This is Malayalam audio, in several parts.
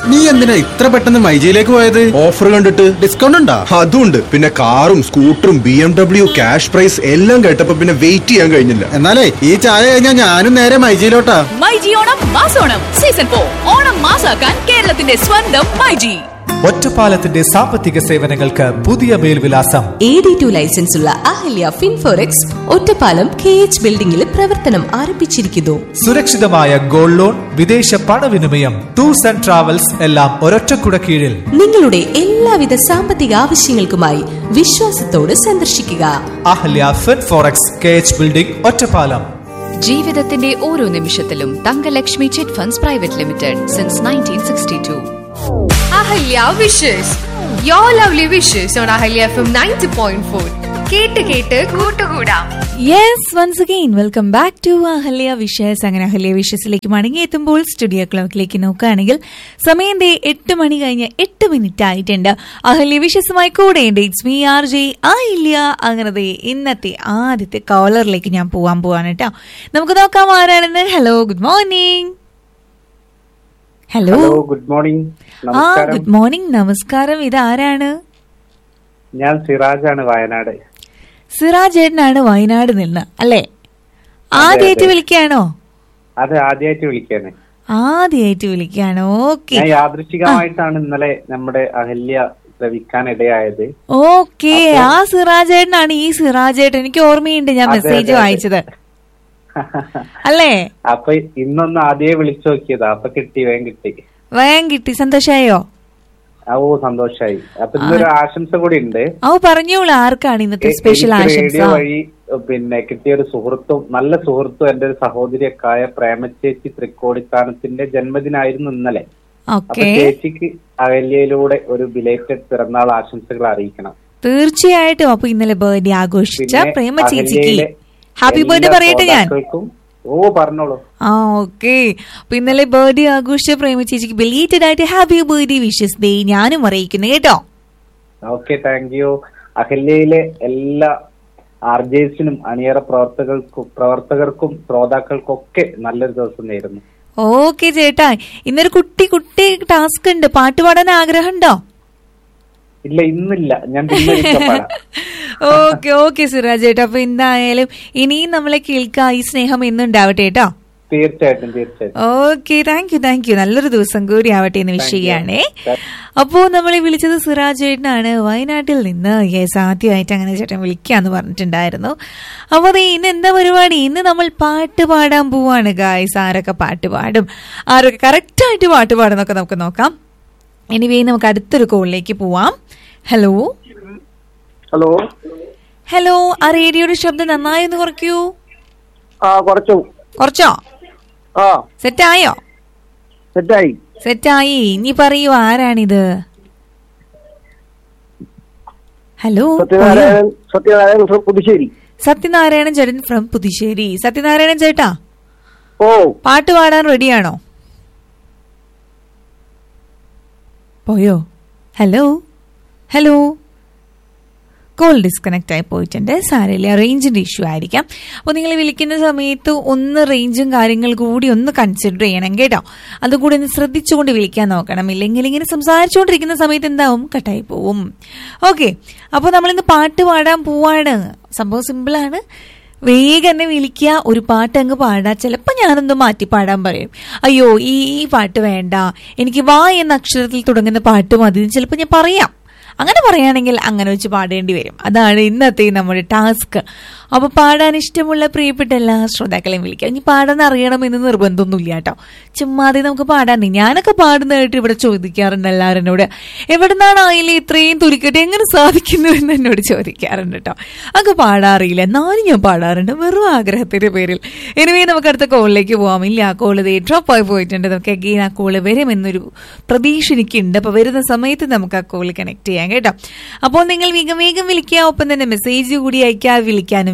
നീ എന്തിനാ ഇത്ര പെട്ടെന്ന് മൈജിയിലേക്ക് പോയത് ഓഫർ കണ്ടിട്ട് ഡിസ്കൗണ്ട് ഉണ്ടോ അതുണ്ട് പിന്നെ കാറും സ്കൂട്ടറും B M W cash prize എല്ലാം കേട്ടപ്പോ പിന്നെ വെയിറ്റ് ചെയ്യാൻ കഴിഞ്ഞില്ല എന്നാലേ ഈ ചായ കഴിഞ്ഞാ ഞാനും നേരെ മൈജിയിലോട്ടാ മൈജി ഓണം മാസോണം സീസൺ ഫോർ ഓണം മാസാക്കാൻ കേരളത്തിന്റെ സ്വന്തം മൈജി ഒറ്റപ്പാലത്തിന്റെ സാമ്പത്തിക സേവനങ്ങൾക്ക് പുതിയ മേൽവിലാസം എ ഡി ടു ലൈസൻസ് ഉള്ള അഹല്യ ഫിൻഫോറെക്സ് ഒറ്റപ്പാലം കെ എച്ച് ബിൽഡിംഗിൽ പ്രവർത്തനം ആരംഭിച്ചിരിക്കുന്നു സുരക്ഷിതമായ ഗോൾഡ് ലോൺ വിദേശ പണവിനിമയം ടൂർസ് ആൻഡ് ട്രാവൽസ് എല്ലാം ഒരൊറ്റക്കുട കീഴിൽ നിങ്ങളുടെ എല്ലാവിധ സാമ്പത്തിക ആവശ്യങ്ങൾക്കുമായി വിശ്വാസത്തോട് സന്ദർശിക്കുക Ahalia fin forex K H building Ottapalam ജീവിതത്തിന്റെ ഓരോ നിമിഷത്തിലും Thankalakshmi chit funds private limited since nineteen sixty two Ahalia wishes you lovely wishes on Ahalia FM ninety point four ഫോർ കേട്ട് കേട്ട് കൂട്ടുകൂടാം yes once again welcome back to Ahalia wishes അങ്ങനെ അഹല്യ വിഷയസിലേക്ക് മടങ്ങിയെത്തുമ്പോൾ സ്റ്റുഡിയോ ക്ലോക്കിലേക്ക് നോക്കുകയാണെങ്കിൽ സമയം ദേ എട്ട് മണി കഴിഞ്ഞ് എട്ട് മിനിറ്റ് ആയിട്ടുണ്ട് അഹല്യ വിഷയസുമായി കൂടെയുണ്ട് ഇറ്റ്സ് മീ ആർ ജെ ആ ഇല്ല അങ്ങനെ ദേ ഇന്നത്തെ ആദ്യത്തെ കോളറിലേക്ക് ഞാൻ പോവാൻ പോവാണ് കേട്ടോ നമുക്ക് നോക്കാം ആരാണെന്ന് hello good morning hello hello good morning ആ നമസ്കാരം ഗുഡ് മോർണിംഗ് നമസ്കാരം ഇത് ആരാണ് ഞാൻ സിറാജാണ് വയനാട് സിറാജ് ഏട്ടനാണ് വയനാട് നിന്ന് അല്ലേ ആദ്യമായിട്ട് അതെ. വിളിക്കുകയാണോ അത് ആദ്യമായിട്ട് വിളിക്കാണ് ആദ്യമായിട്ട് വിളിക്കുകയാണ് ഓക്കെ ഞാൻ യാദൃശികമായിട്ടാണ് ഇന്നലെ നമ്മുടെ അഹല്യ ശ്രവിക്കാൻ ഇടയായത് ഓക്കെ ആ സിറാജേട്ടനാണ് ഈ സിറാജേട്ടൻ എനിക്ക് ഓർമ്മയുണ്ട് ഞാൻ അതെ, മെസ്സേജ് അതെ, അതെ. വായിച്ചത് അല്ലേ അപ്പൊ ഇന്നൊന്ന് ആദ്യമേ വിളിച്ചു നോക്കിയതാ അപ്പൊ കിട്ടി വേഗം കിട്ടി വേഗം കിട്ടി സന്തോഷായോ ആ, ഓ സന്തോഷായി അപ്പൊ ഇന്നൊരു ആശംസ കൂടി ഉണ്ട് അവ പറഞ്ഞോളൂ ആർക്കാണ് ഇന്നത്തെ സ്പെഷ്യൽ എനിക്ക് ആശംസ റേഡിയോ വഴി പിന്നെ കിട്ടിയ ഒരു സുഹൃത്തും നല്ല സുഹൃത്തും എന്റെ ഒരു സഹോദരിയൊക്കെയായ പ്രേമചേച്ചി തൃക്കോടിത്താനത്തിന്റെ ജന്മദിനായിരുന്നു ഇന്നലെ അപ്പൊ ഓക്കെ ചേച്ചിക്ക് അഹല്യയിലൂടെ ഒരു ബിലേറ്റഡ് പിറന്നാൾ ആശംസകൾ അറിയിക്കണം തീർച്ചയായിട്ടും അപ്പൊ ഇന്നലെ ബർത്ത്ഡേ ആഘോഷിച്ച പിന്നെ പ്രേമ ചേച്ചിക്ക് അഹല്യയിലെ ഹാപ്പി ബർത്ത്ഡേ എല്ലാ പറയട്ടെ ഞാൻ ശ്രോതാക്കൾക്കും ഓ പറഞ്ഞോളൂ ആ ഓക്കെ അപ്പൊ ഇന്നലെ ബർത്ത്ഡേ ആഘോഷിച്ച പ്രേമ ചേച്ചിക്ക് ബിലീറ്റഡ് ആയിട്ട് ഹാപ്പി ബർത്ത്ഡേ വിഷസ് ഡേ ഞാനും അറിയിക്കുന്നു കേട്ടോ ഓക്കെ താങ്ക് യു അഹല്യയിലെ എല്ലാ ആർ ജെ എസിനും അണിയറ പ്രവർത്തകർക്കും പ്രവർത്തകർക്കും ശ്രോതാക്കൾക്കൊക്കെ നല്ലൊരു ദിവസം നേരുന്നു ഓക്കെ ചേട്ടാ ഇന്നൊരു കുട്ടി കുട്ടി ടാസ്ക് ഉണ്ട് പാട്ട് പാടാൻ ആഗ്രഹമുണ്ടോ ഇല്ല ഇന്നില്ല ഞാൻ പിന്നെ ഒരിക്കൽ പാടാം ഓക്കെ ഓക്കെ സുരാജ് ചേട്ടാ അപ്പൊ എന്തായാലും ഇനിയും നമ്മളെ കേൾക്കാം ഈ സ്നേഹം എന്നും ഉണ്ടാവട്ടെ കേട്ടോ തീർച്ചയായിട്ടും തീർച്ചയായിട്ടും okay thank you thank you നല്ലൊരു ദിവസം കൂടി ആവട്ടെ എന്ന് വിഷ് ചെയ്യാണേ അപ്പോ നമ്മളെ വിളിച്ചത് സിറാജ് ചേട്ടനാണ് വയനാട്ടിൽ നിന്ന് യെസ് ആദ്യമായിട്ട് അങ്ങനെ ചേട്ടൻ വിളിക്കാന്ന് പറഞ്ഞിട്ടുണ്ടായിരുന്നു അപ്പൊ അതെ ഇന്ന് എന്താ പരിപാടി ഇന്ന് നമ്മൾ പാട്ട് പാടാൻ പോവാണ് ഗായ്സ് ആരൊക്കെ പാട്ട് പാടും ആരൊക്കെ കറക്റ്റ് ആയിട്ട് പാട്ട് പാടുന്നൊക്കെ നമുക്ക് നോക്കാം എനിവേ നമുക്ക് അടുത്തൊരു കോളിലേക്ക് പോവാം ഹലോ ഹലോ ഹലോ ആ റേഡിയോയുടെ ശബ്ദം നന്നായി ഒന്ന് കുറയ്ക്കൂ ആ കുറച്ചു കുറച്ചോ ആ സെറ്റായോ സെറ്റായി സെറ്റായി ഇനി പറയൂ ആരാണിത് ഹലോ സത്യനാരായണൻ സത്യനാരായണൻ ഫ്രം പുതുശ്ശേരി സത്യനാരായണൻ ചേട്ടൻ ഫ്രം പുതുശ്ശേരി സത്യനാരായണൻ ചേട്ടാ ഓ പാട്ട് പാടാൻ റെഡിയാണോ പോയോ ഹലോ ഹലോ കോൾ ഡിസ്കണക്ട് ആയി പോയിട്ടുണ്ട് സാരമില്ല റേഞ്ചിന്റെ ഇഷ്യൂ ആയിരിക്കാം അപ്പോൾ നിങ്ങൾ വിളിക്കുന്ന സമയത്ത് ഒന്ന് റേഞ്ചും കാര്യങ്ങൾ കൂടി ഒന്ന് കൺസിഡർ ചെയ്യണം കേട്ടോ അതുകൂടി ഒന്ന് ശ്രദ്ധിച്ചുകൊണ്ട് വിളിക്കാൻ നോക്കണം ഇല്ലെങ്കിൽ ഇങ്ങനെ സംസാരിച്ചുകൊണ്ടിരിക്കുന്ന സമയത്ത് എന്താവും കട്ടായി പോവും ഓക്കെ അപ്പോൾ നമ്മളിന്ന് പാട്ട് പാടാൻ പോവാണ് സംഭവം സിമ്പിളാണ് വേഗം എന്നെ വിളിക്കുക ഒരു പാട്ട് അങ്ങ് പാടാ ചിലപ്പോൾ ഞാനൊന്ന് മാറ്റി പാടാൻ പറയും അയ്യോ ഈ ഈ പാട്ട് വേണ്ട എനിക്ക് വാ എന്ന അക്ഷരത്തിൽ തുടങ്ങുന്ന പാട്ട് മതി ചിലപ്പോൾ ഞാൻ പറയാം അങ്ങനെ പറയുകയാണെങ്കിൽ അങ്ങനെ വെച്ച് പാടേണ്ടി വരും അതാണ് ഇന്നത്തെ നമ്മുടെ ടാസ്ക് അപ്പൊ പാടാൻ ഇഷ്ടമുള്ള പ്രിയപ്പെട്ട എല്ലാ ശ്രോതാക്കളെയും വിളിക്കാം ഇനി പാടാൻ അറിയണമെന്ന് നിർബന്ധമൊന്നുമില്ല കേട്ടോ ചുമ്മാതെ നമുക്ക് പാടാൻ ഞാനൊക്കെ പാടുന്നതായിട്ട് ഇവിടെ ചോദിക്കാറുണ്ട് എല്ലാവരും എന്നോട് എവിടുന്നാണ് ആയില്ലേ ഇത്രയും തുലിക്കട്ടെ എങ്ങനെ സാധിക്കുന്നു എന്ന് എന്നോട് ചോദിക്കാറുണ്ട് കേട്ടോ അങ്ങ് പാടാറിയില്ല എന്നാലും ഞാൻ പാടാറുണ്ട് വെറും ആഗ്രഹത്തിന്റെ പേരിൽ എനിവേ നമുക്ക് അടുത്ത കോളിലേക്ക് പോവാം ഇല്ല ആ കോള് ദേ ഡ്രോപ്പ് ആയി പോയിട്ടുണ്ട് നമുക്ക് അഗെയിൻ ആ കോള് വരുമെന്നൊരു പ്രതീക്ഷ എനിക്കുണ്ട് അപ്പൊ വരുന്ന സമയത്ത് നമുക്ക് ആ കോള് കണക്ട് ചെയ്യാം കേട്ടോ അപ്പോൾ നിങ്ങൾ വേഗം വേഗം വിളിക്കുക ഒപ്പം തന്നെ മെസ്സേജ് കൂടി അയക്കുക വിളിക്കാനും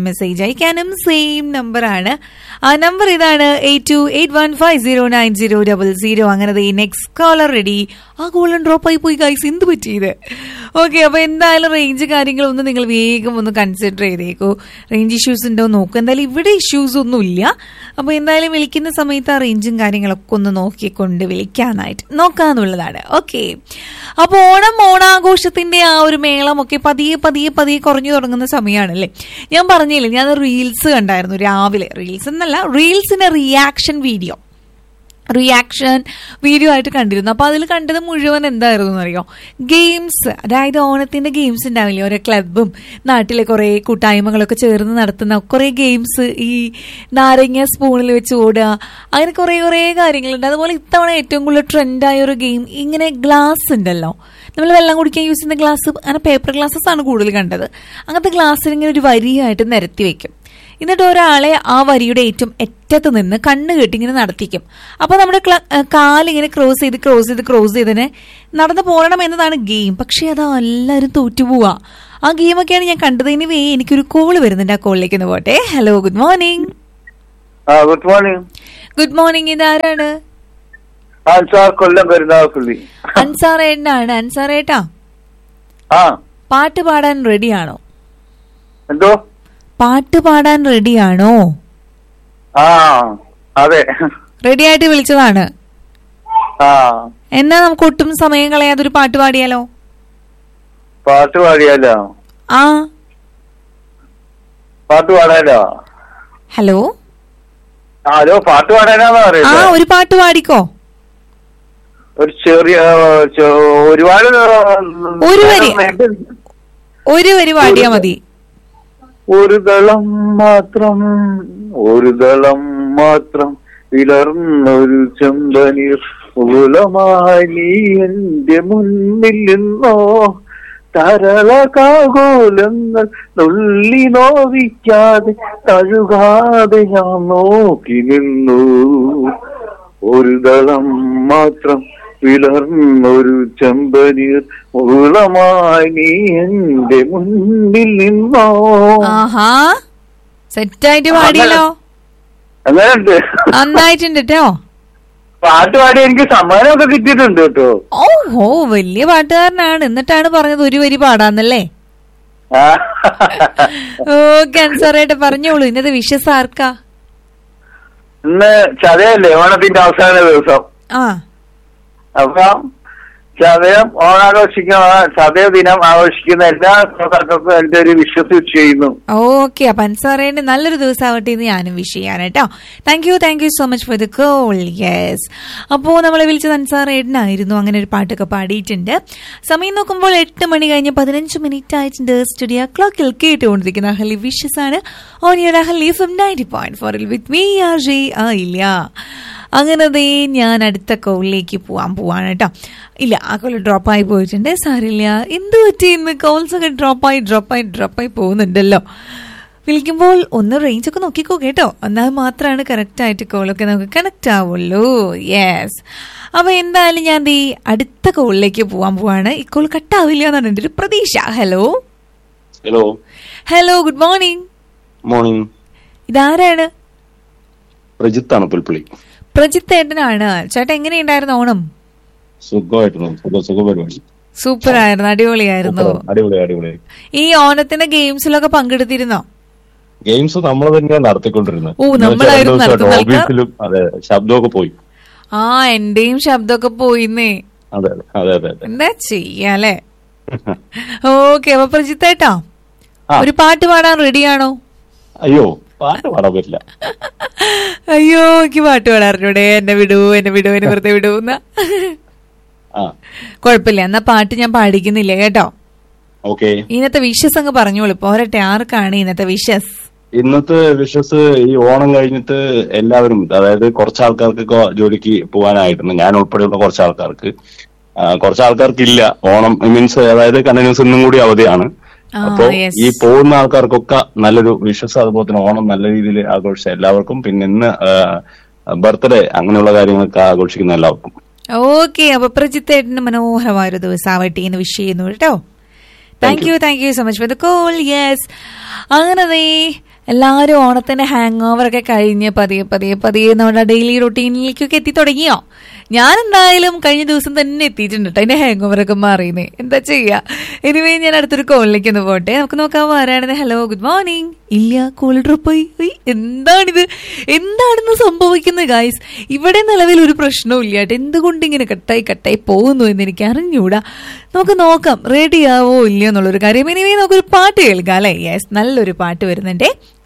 മെസ്സേജ് അയക്കാനും സെയിം നമ്പറാണ് ആ നമ്പർ ഇതാണ് eight two eight one five zero nine zero double zero അങ്ങനെ ദേ നെക്സ്റ്റ് കോളർ റെഡി ആ കോളർ ഡ്രോപ്പ് ആയി പോയി ഗൈസ് എന്ത് പറ്റിയത് ഓക്കെ അപ്പൊ എന്തായാലും റേഞ്ച് കാര്യങ്ങളൊന്നും നിങ്ങൾ വേഗം ഒന്ന് കൺസിഡർ ചെയ്തേക്കൂ റേഞ്ച് ഇഷ്യൂസ് ഉണ്ടോ എന്ന് നോക്കൂ എന്തായാലും ഇവിടെ ഇഷ്യൂസ് ഒന്നും ഇല്ല അപ്പൊ എന്തായാലും വിളിക്കുന്ന സമയത്ത് ആ റേഞ്ചും കാര്യങ്ങളൊക്കെ ഒന്ന് നോക്കിക്കൊണ്ട് വിളിക്കാനായിട്ട് നോക്കാന്നുള്ളതാണ് ഓക്കെ അപ്പൊ ഓണം ഓണാഘോഷത്തിന്റെ ആ ഒരു മേളമൊക്കെ പതിയെ പതിയെ പതിയെ കുറഞ്ഞു തുടങ്ങുന്ന സമയമാണല്ലേ ഞാൻ പറഞ്ഞില്ലേ ഞാൻ റീൽസ് കണ്ടായിരുന്നു രാവിലെ റീൽസ് എന്നല്ല റീൽസിന്റെ റിയാക്ഷൻ വീഡിയോ റിയാക്ഷൻ വീഡിയോ ആയിട്ട് കണ്ടിരുന്നു അപ്പൊ അതിൽ കണ്ടത് മുഴുവൻ എന്തായിരുന്നു എന്നറിയോ ഗെയിംസ് അതായത് ഓണത്തിന്റെ ഗെയിംസ് ഉണ്ടാവില്ലേ ഓരോ ക്ലബും നാട്ടിലെ കുറെ കൂട്ടായ്മകളൊക്കെ ചേർന്ന് നടത്തുന്ന കുറെ ഗെയിംസ് ഈ നാരങ്ങ സ്പൂണിൽ വെച്ച് ഓടുക അങ്ങനെ കുറെ കുറെ കാര്യങ്ങളുണ്ട് അതുപോലെ ഇത്തവണ ഏറ്റവും കൂടുതൽ ട്രെൻഡായ ഒരു ഗെയിം ഇങ്ങനെ ഗ്ലാസ് ഉണ്ടല്ലോ നമ്മൾ വെള്ളം കുടിക്കാൻ യൂസ് ചെയ്യുന്ന ഗ്ലാസ് അങ്ങനെ പേപ്പർ ഗ്ലാസ്സസ് ആണ് കൂടുതൽ കണ്ടത് അങ്ങനത്തെ ഗ്ലാസ്സിൽ ഇങ്ങനെ ഒരു വരിയായിട്ട് നിരത്തി വെക്കും എന്നിട്ട് ഒരാളെ ആ വരിയുടെ ഏറ്റവും അറ്റത്ത് നിന്ന് കണ്ണ് കെട്ടി ഇങ്ങനെ നടത്തിക്കും അപ്പൊ നമ്മുടെ ക്ല- ഏഹ് കാലിങ്ങനെ ക്രോസ് ചെയ്ത് ക്രോസ് ചെയ്ത് ക്രോസ് ചെയ്തിന് നടന്നു പോകണം എന്നതാണ് ഗെയിം പക്ഷെ അത് എല്ലാവരും തോറ്റുപോവാ ആ ഗെയിമൊക്കെയാണ് ഞാൻ കണ്ടത് ഇനി വേ എനിക്കൊരു കോള് വരുന്നുണ്ട് ആ കോളിലേക്ക് ഒന്ന് പോട്ടെ ഹലോ ഗുഡ് മോർണിംഗ് ആ ഗുഡ് മോർണിംഗ് ഗുഡ് മോർണിംഗ് ഇതാരാണ് ആ സാർ കൊല്ലം പെരുന്നാൾക്കുള്ളി അൻസാർ ഏട്ടനാണ് അൻസാർ ഏട്ടാ ആ പാട്ട് പാടാൻ റെഡിയാണോ എന്തോ പാട്ട് പാടാൻ റെഡിയാണോ ആ അതെ റെഡി ആയിട്ട് വിളിച്ചതാണ് ആ എന്നാ നമുക്ക് ഒട്ടും സമയം കളയാതെ ഒരു പാട്ട് പാടിയാലോ പാട്ട് പാടിയാലോ ആ പാട്ട് പാടാലോ ഹലോ ആ, ഹലോ പാട്ട് പാടാനാന്ന് ആ പറയുന്നത് ഒരു പാട്ട് പാടിക്കോ ഒരു ചെറിയ ചെ- ഒരുപാട് ഒരു വരി. ഒരു വരി പാടിയാ മതി ഒരു ദളം മാത്രം ഒരു ദളം മാത്രം വിളർന്നൊരു ചെമ്പനീർ മൂലമായി നീ എന്റെ മുന്നിൽ നിന്നോ തരളകാകോലങ്ങൾ നുള്ളി നോവിക്കാതെ തഴുകാതെ ഞാൻ നോക്കി നിന്നു ഒരു ദളം മാത്രം വിളർന്നൊരു ചെമ്പനീർ ഉളമായി നീ എന്റെ മുന്നിൽ നിന്നോ ആഹാ സെറ്റായിട്ട് പാടിയല്ലോ അങ്ങനെയുണ്ട് നന്നായിട്ടുണ്ട് കേട്ടോ പാട്ട് പാടി എനിക്ക് സമ്മാനമൊക്കെ കിട്ടിയിട്ടുണ്ട് കേട്ടോ ഓ ഓ വലിയ പാട്ടുകാരനാണ് എന്നിട്ടാണ് പറഞ്ഞത് ഒരു വരി പാടാന്നല്ലേ ആ. ഓക്കെ അൻസാറേട്ട് പറഞ്ഞോളൂ ഇന്നത്തെ വിഷസ് ആർക്കാ ഇന്ന് ചതയല്ലേ ഓണത്തിന്റെ അവസാന ദിവസം ആ അപ്പൊ ചതയം ഓണാഘോഷിക്കുന്ന ചതയ ദിനം ആഘോഷിക്കുന്ന എല്ലാ ശ്രോതാക്കൾക്കും എന്റെ ഒരു വിശ്വസിച്ച് ചെയ്യുന്നു ഓക്കെ അപ്പൊ അൻസാറേന്റെ നല്ലൊരു ദിവസം ആവട്ടെ എന്ന് ഞാനും വിഷ് ചെയ്യാൻ കേട്ടോ thank you thank you so much for the call yes അപ്പോ നമ്മളെ വിളിച്ചത് അൻസാറേട്ടനായിരുന്നു അങ്ങനെ ഒരു പാട്ടൊക്കെ പാടിയിട്ടുണ്ട് സമയം നോക്കുമ്പോൾ എട്ട് മണി കഴിഞ്ഞ് പതിനഞ്ച് മിനിറ്റ് ആയിട്ടുണ്ട് സ്റ്റുഡിയോ ക്ലോക്കിൽ കേട്ടുകൊണ്ടിരിക്കുന്ന അഹലി വിഷസ് ആണ് on your Ahalia from ninety point ഫോറിൽ വിത്ത് മീ ആർ ജെ ആ ഇല്ല അങ്ങനെ ദേ ഞാൻ അടുത്ത കോളിലേക്ക് പോവാൻ പോവാണ് കേട്ടോ ഇല്ല ആ കോൾ ഡ്രോപ്പായി പോയിട്ടുണ്ട് സാരില്ല എന്ത് പറ്റി ഇന്ന് കോൾസ് ഒക്കെ ഡ്രോപ്പായി ഡ്രോപ്പായി ഡ്രോപ്പായി പോകുന്നുണ്ടല്ലോ വിളിക്കുമ്പോൾ ഒന്ന് റേഞ്ച് ഒക്കെ നോക്കിക്കോ കേട്ടോ എന്നാൽ മാത്രമാണ് കറക്റ്റ് ആയിട്ട് കോളൊക്കെ നമുക്ക് കണക്ട് ആവുള്ളൂ യെസ് അപ്പൊ എന്തായാലും ഞാൻ ദേ അടുത്ത കോളിലേക്ക് പോവാൻ പോവാണ് ഈ കോൾ കട്ടാവില്ല എന്നാണ് എൻ്റെ ഒരു പ്രതീക്ഷ hello hello hello good morning morning ഇതാരാണ് പ്രജിത്താണ് പുൽപ്പള്ളി പ്രജിത്ത് ഏട്ടനാണ് ചേട്ടാ എങ്ങനെയുണ്ടായിരുന്നു ഓണം സുഖമായിരുന്നു സുഖ സുഖ പരിപാടി സൂപ്പർ ആയിരുന്നു അടിപൊളിയായിരുന്നു അടിപൊളി അടിപൊളി ഈ ഓണത്തിന്റെ ഗെയിംസിലൊക്കെ പങ്കെടുത്തിരുന്നോ ഗെയിംസ് നമ്മൾ തന്നെ നടത്തിക്കൊണ്ടിരുന്നത് ഓ, നമ്മളായിരുന്നു നടത്തുന്ന ആൾക്കാർ? ഓഫീസിലും അതെ ശബ്ദമൊക്കെ പോയി ആ എന്റെയും ശബ്ദമൊക്കെ പോയിന്നേ അതെ അതെ അതെ അതെ അതെ എന്താ ചെയ്യാലേ ഓക്കെ അപ്പൊ പ്രജിത്തേട്ടാ ആ. ഒരു പാട്ട് പാടാൻ റെഡിയാണോ അയ്യോ പാട്ട് പാടാൻ പറ്റില്ല അയ്യോ എനിക്ക് പാട്ട് പാടാറിലൂടെ എന്നെ വിടൂ എന്നെ വിടൂ എന്നെ വെറുതെ വിടൂ എന്നാ ആ കുഴപ്പമില്ല എന്നാ പാട്ട് ഞാൻ പാടിക്കുന്നില്ല കേട്ടോ ഓക്കെ ഇന്നത്തെ വിഷസ് അങ്ങ് പറഞ്ഞോളൂ പോരട്ടെ ആർക്കാണ് ഇന്നത്തെ വിഷസ് ഇന്നത്തെ വിഷസ് ഈ ഓണം കഴിഞ്ഞിട്ട് എല്ലാവരും അതായത് കുറച്ച് ആൾക്കാർക്കൊക്കെ ജോലിക്ക് പോകാനായിട്ടുണ്ട് ഞാൻ ഉൾപ്പെടെയുള്ള കുറച്ച് ആൾക്കാർക്ക് ആ, കുറച്ച് ആൾക്കാർക്ക് ഇല്ല ഓണം മീൻസ് അതായത് കണ്ടിന്യൂസ് ഇന്നും കൂടി അവധിയാണ് ആ, അപ്പോ yes. ഈ പോകുന്ന ആൾക്കാർക്കൊക്കെ നല്ലൊരു വിശ്വസം അതുപോലെ തന്നെ ഓണം നല്ല രീതിയിൽ ആഘോഷിച്ച എല്ലാവർക്കും പിന്നെ ഇന്ന് ബർത്ത്ഡേ അങ്ങനെയുള്ള കാര്യങ്ങളൊക്കെ ആഘോഷിക്കുന്ന എല്ലാവർക്കും ഓക്കെ അപ്പൊ പ്രജിത്തേട്ടന് മനോഹരമായ ഒരു ദിവസം ആവട്ടെ എന്ന് വിഷ് ചെയ്യുന്നു കേട്ടോ thank you thank you so much for the call yes അങ്ങനെ ദേ എല്ലാവരും ഓണത്തിന്റെ ഹാങ് ഓവർ ഒക്കെ കഴിഞ്ഞ് പതിയെ പതിയെ പതിയെ നമ്മുടെ ഡെയിലി റൊട്ടീനിലേക്കൊക്കെ എത്തി തുടങ്ങിയോ ഞാൻ എന്തായാലും കഴിഞ്ഞ ദിവസം തന്നെ എത്തിയിട്ടുണ്ട് കേട്ടോ അതിന്റെ ഹാങ് ഓവർ ഒക്കെ മാറിയുന്നേ എന്താ ചെയ്യാ എനിവേ ഞാൻ അടുത്തൊരു കോളിലേക്ക് ഒന്ന് പോട്ടെ നമുക്ക് നോക്കാൻ ആരാണെന്ന് ഹലോ ഗുഡ് മോർണിംഗ് ഇല്ല കോൾ ഡ്രോപ്പായി ഉയ്, എന്താണിത് എന്താണെന്ന് സംഭവിക്കുന്നത് ഗായ്സ് ഇവിടെ നിലവിൽ ഒരു പ്രശ്നവും ഇല്ല കേട്ടോ എന്തുകൊണ്ട് ഇങ്ങനെ കട്ടായി കട്ടായി പോകുന്നു എന്ന് എനിക്ക് അറിഞ്ഞൂടാ നമുക്ക് നോക്കാം റെഡി ആവോ ഇല്ലയോ എന്നുള്ളൊരു കാര്യം ഇനിവേ നമുക്കൊരു പാട്ട് കേൾക്കാം അല്ലേ യെസ് നല്ലൊരു പാട്ട് വരുന്നുണ്ടേ